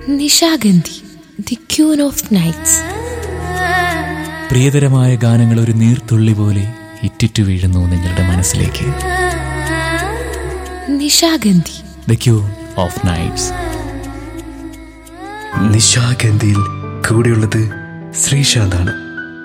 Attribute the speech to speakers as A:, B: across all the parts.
A: Nishagandhi the queen of nights
B: പ്രിയതരമായ ഗാനങ്ങൾ ഒരു നീർത്തുള്ളി പോലെ ഇറ്റിറ്റു വീഴുന്നു നിങ്ങളുടെ മനസ്സിലേക്ക്
A: Nishagandhi
B: the queen of nights
C: നിശാഗന്ധിയിൽ കൂടെയുള്ളത് ശ്രീശാന്താണ്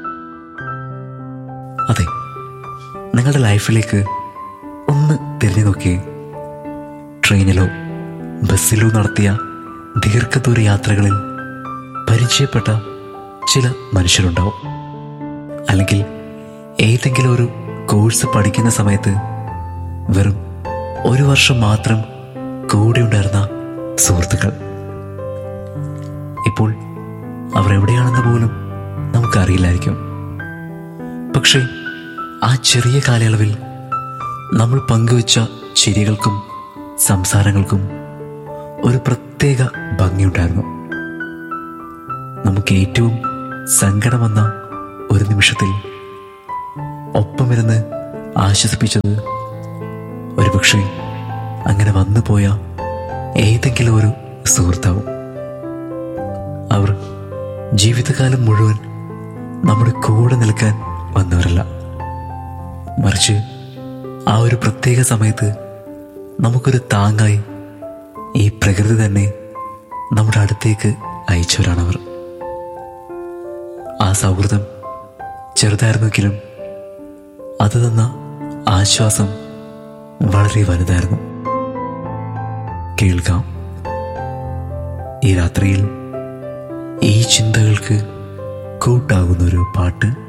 C: അതെ നിങ്ങളുടെ ലൈഫിലേക്ക് ഒന്ന് തിരിഞ്ഞു നോക്കിയേ ട്രെയിനിലോ ബസ്സിലോ നടത്തിയ ദീർഘദൂര യാത്രകളിൽ പരിചയപ്പെട്ട ചില മനുഷ്യരുണ്ടാവും അല്ലെങ്കിൽ ഏതെങ്കിലും ഒരു കോഴ്സ് പഠിക്കുന്ന സമയത്ത് വെറും ഒരു വർഷം മാത്രം കൂടെ ഉണ്ടായിരുന്ന സുഹൃത്തുക്കൾ ഇപ്പോൾ അവർ എവിടെയാണെന്ന് പോലും നമുക്കറിയില്ലായിരിക്കും പക്ഷേ ആ ചെറിയ കാലയളവിൽ നമ്മൾ പങ്കുവച്ച ചിരികൾക്കും സംസാരങ്ങൾക്കും ഒരു പ്രത്യേക ഭംഗിയുണ്ടായിരുന്നു നമുക്ക് ഏറ്റവും സങ്കടം വന്ന ഒരു നിമിഷത്തിൽ ഒപ്പമിരുന്ന് ആശ്വസിപ്പിച്ചത് ഒരുപക്ഷെ അങ്ങനെ വന്നു പോയ ഏതെങ്കിലും ഒരു സുഹൃത്താവും അവർ ജീവിതകാലം മുഴുവൻ നമ്മുടെ കൂടെ നിൽക്കാൻ വന്നവരല്ല മറിച്ച് ആ ഒരു പ്രത്യേക സമയത്ത് നമുക്കൊരു താങ്ങായി ഈ പ്രകൃതി തന്നെ നമ്മുടെ അടുത്തേക്ക് അയച്ചവരാണവർ ആ സൗഹൃദം ചെറുതായിരുന്നെങ്കിലും അത് തന്ന ആശ്വാസം വളരെ വലുതായിരുന്നു കേൾക്കാം ഈ രാത്രിയിൽ ഈ ചിന്തകൾക്ക് കൂട്ടാകുന്നൊരു പാട്ട്